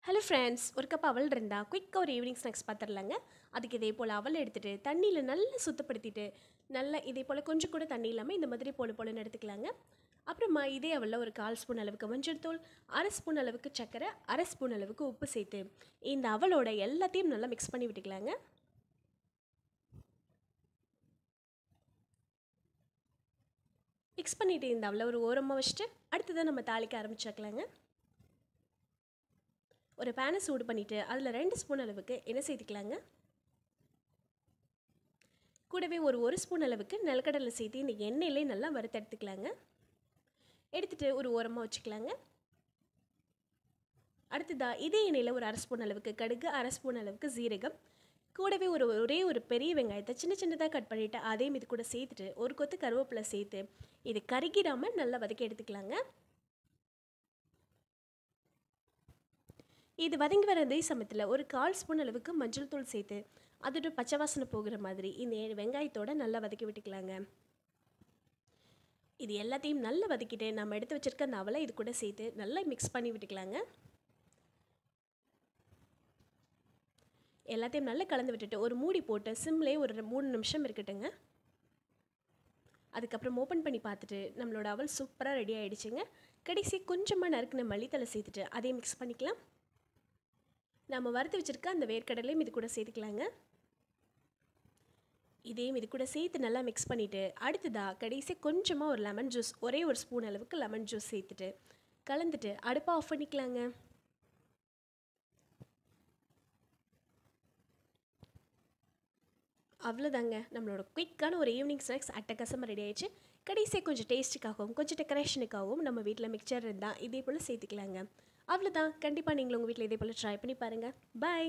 hello friends ஒரு cup அவல் இருந்தால் குயிக்காக ஒரு ஈவினிங் ஸ்நாக்ஸ் பார்த்துடலாங்க அதுக்கு இதே போல் அவல் எடுத்துகிட்டு தண்ணியில் நல்லா சுத்தப்படுத்திட்டு நல்லா இதே போல் கொஞ்சம் கூட தண்ணி இல்லாமல் இந்த மாதிரி போல போலன்னு எடுத்துக்கலாங்க அப்புறமா இதே அவலில் ஒரு கால் ஸ்பூன் அளவுக்கு மஞ்சள் தூள் அரை ஸ்பூன் அளவுக்கு சர்க்கரை அரை ஸ்பூன் அளவுக்கு உப்பு சேர்த்து இந்த அவலோட எல்லாத்தையும் நல்லா மிக்ஸ் பண்ணி விட்டுக்கலாங்க மிக்ஸ் பண்ணிவிட்டு இந்த அவலை ஒரு ஓரமாக வச்சுட்டு அடுத்ததான் நம்ம தாளிக்க ஆரம்பிச்சிக்கலாங்க ஒரு பேனை சூடு பண்ணிவிட்டு அதில் ரெண்டு ஸ்பூன் அளவுக்கு எண்ணெய் சேர்த்துக்கலாங்க கூடவே ஒரு ஒரு ஸ்பூன் அளவுக்கு நிலக்கடலை சேர்த்து இந்த எண்ணெயிலே நல்லா வறுத்து எடுத்துக்கலாங்க எடுத்துகிட்டு ஒரு ஓரமாக வச்சுக்கலாங்க அடுத்ததாக இதே எண்ணெயில் ஒரு அரை ஸ்பூன் அளவுக்கு கடுகு அரை ஸ்பூன் அளவுக்கு ஜீரகம் கூடவே ஒரு ஒரே ஒரு பெரிய வெங்காயத்தை சின்ன சின்னதாக கட் பண்ணிவிட்டு அதையும் இது கூட சேர்த்துட்டு ஒரு கொத்து கருவேப்பிலை சேர்த்து இது கருகிடாமல் நல்லா வதக்கி எடுத்துக்கலாங்க இது வதங்கி வர அதே சமயத்தில் ஒரு கால் ஸ்பூன் அளவுக்கு மஞ்சள் தூள் சேர்த்து அதோட பச்சை வாசனை போகிற மாதிரி இந்த வெங்காயத்தோடு நல்லா வதக்கி விட்டுக்கலாங்க இது எல்லாத்தையும் நல்லா வதக்கிட்டு நம்ம எடுத்து வச்சுருக்க அந்த அவலை இது கூட சேர்த்து நல்லா மிக்ஸ் பண்ணி விட்டுக்கலாங்க எல்லாத்தையும் நல்லா கலந்து விட்டுட்டு ஒரு மூடி போட்டு சிம்லேயே ஒரு மூணு நிமிஷம் இருக்கட்டுங்க அதுக்கப்புறம் ஓப்பன் பண்ணி பார்த்துட்டு நம்மளோட அவல் சூப்பராக ரெடி ஆகிடுச்சுங்க கடைசி கொஞ்சமாக நறுக்கின மல்லித்தலை சேர்த்துட்டு அதையும் மிக்ஸ் பண்ணிக்கலாம் நம்ம வறுத்து வச்சுருக்க அந்த வேர்க்கடலையும் இது கூட சேர்த்துக்கலாங்க இதையும் இது கூட சேர்த்து நல்லா மிக்ஸ் பண்ணிவிட்டு அடுத்ததாக கடைசி கொஞ்சமாக ஒரு லெமன் ஜூஸ் ஒரே ஒரு ஸ்பூன் அளவுக்கு லெமன் ஜூஸ் சேர்த்துட்டு கலந்துட்டு அடுப்பை ஆஃப் பண்ணிக்கலாங்க அவ்வளோதாங்க நம்மளோட குயிக்கான ஒரு ஈவினிங் ஸ்நாக்ஸ் அட்டகாசமாக ரெடி ஆயிடுச்சு கடைசியாக கொஞ்சம் டேஸ்ட்டுக்காகவும் கொஞ்சம் டெக்கரேஷனுக்காகவும் நம்ம வீட்டில் மிக்சர் இருந்தால் இதே போல் சேர்த்துக்கலாங்க அவ்வளோதான் கண்டிப்பாக நீங்களும் உங்கள் வீட்டில் இதே போல் ட்ரை பண்ணி பாருங்கள் பாய்